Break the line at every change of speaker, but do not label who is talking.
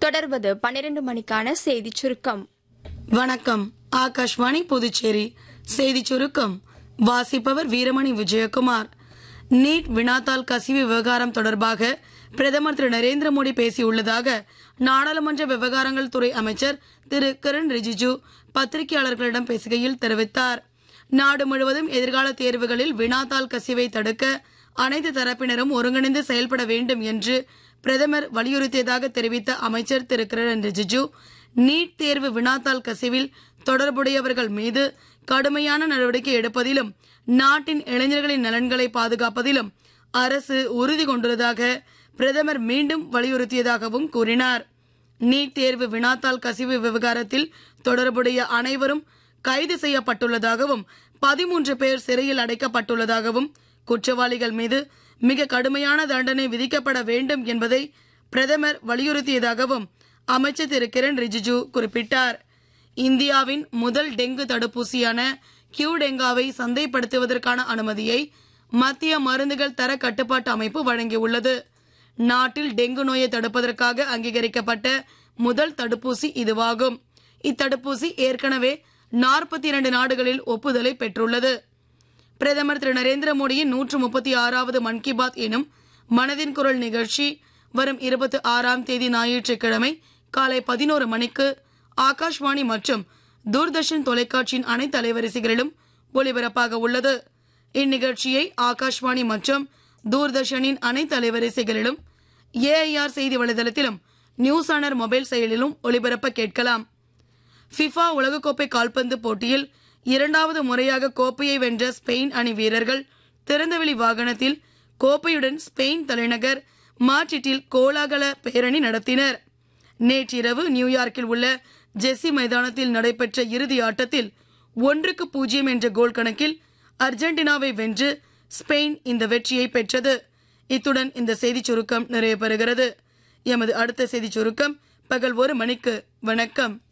தொடர்வது பன்னிரண்டு மணிக்கான செய்திச் சுருக்கம்
வணக்கம் ஆகாஷ்வாணி புதுச்சேரி செய்தி சுருக்கம் வாசிப்பவர் வீரமணி விஜயகுமார் நீட் வினாத்தாள் கசிவு விவகாரம் தொடர்பாக பிரதமர் திரு நரேந்திர மோடி பேசியுள்ளதாக நாடாளுமன்ற விவகாரங்கள் துறை அமைச்சர் திரு கிரண் ரிஜிஜு பத்திரிகையாளர்களிடம் பேசுகையில் தெரிவித்தார் நாடு முழுவதும் எதிர்கால தேர்வுகளில் வினாத்தாள் கசிவை தடுக்க அனைத்து தரப்பினரும் ஒருங்கிணைந்து செயல்பட வேண்டும் என்று பிரதமர் வலியுறுத்தியதாக தெரிவித்த அமைச்சர் திரு கிரண் ரிஜிஜு நீட் தேர்வு வினாத்தாள் கசிவில் தொடர்புடையவர்கள் மீது கடுமையான நடவடிக்கை எடுப்பதிலும் நாட்டின் இளைஞர்களின் நலன்களை பாதுகாப்பதிலும் அரசு உறுதி கொண்டுள்ளதாக பிரதமர் மீண்டும் வலியுறுத்தியதாகவும் கூறினார் நீட் தேர்வு வினாத்தாள் கசிவு விவகாரத்தில் தொடர்புடைய அனைவரும் கைது செய்யப்பட்டுள்ளதாகவும் பதிமூன்று பேர் சிறையில் அடைக்கப்பட்டுள்ளதாகவும் குற்றவாளிகள் மீது மிக கடுமையான தண்டனை விதிக்கப்பட வேண்டும் என்பதை பிரதமர் வலியுறுத்தியதாகவும் அமைச்சர் திரு கிரண் ரிஜிஜு குறிப்பிட்டார் இந்தியாவின் முதல் டெங்கு தடுப்பூசியான கியூ டெங்காவை சந்தைப்படுத்துவதற்கான அனுமதியை மத்திய மருந்துகள் தர கட்டுப்பாட்டு அமைப்பு வழங்கியுள்ளது நாட்டில் டெங்கு நோயை தடுப்பதற்காக அங்கீகரிக்கப்பட்ட முதல் தடுப்பூசி இதுவாகும் இத்தடுப்பூசி ஏற்கனவே நாற்பத்தி இரண்டு நாடுகளில் ஒப்புதலை பெற்றுள்ளது பிரதமர் திரு நரேந்திர மோடியின் நூற்று முப்பத்தி ஆறாவது மன் கி பாத் எனும் மனதின் குரல் நிகழ்ச்சி வரும் இருபத்தி ஆறாம் தேதி ஞாயிற்றுக்கிழமை காலை பதினோரு மணிக்கு ஆகாஷ்வாணி மற்றும் தூர்தர்ஷன் தொலைக்காட்சியின் அனைத்து அலைவரிசைகளிலும் ஒலிபரப்பாக உள்ளது இந்நிகழ்ச்சியை ஆகாஷ்வாணி மற்றும் தூர்தர்ஷனின் அனைத்து அலைவரிசைகளிலும் ஏஐஆர் செய்தி வலைதளத்திலும் நியூஸ் ஆனர் மொபைல் செயலிலும் ஒலிபரப்ப கேட்கலாம் ஃபிஃபா உலகக்கோப்பை கால்பந்து போட்டியில் இரண்டாவது முறையாக கோப்பையை வென்ற ஸ்பெயின் அணி வீரர்கள் திறந்தவெளி வாகனத்தில் கோப்பையுடன் ஸ்பெயின் தலைநகர் மாட்ரிட்டில் கோலாகல பேரணி நடத்தினர் நேற்றிரவு நியூயார்க்கில் உள்ள ஜெஸ்ஸி மைதானத்தில் நடைபெற்ற இறுதி ஆட்டத்தில் ஒன்றுக்கு பூஜ்ஜியம் என்ற கோல் கணக்கில் அர்ஜென்டினாவை வென்று ஸ்பெயின் இந்த வெற்றியை பெற்றது இத்துடன் இந்த செய்திச் சுருக்கம் நிறைவு பெறுகிறது எமது அடுத்த செய்திச் சுருக்கம் பகல் ஒரு மணிக்கு வணக்கம்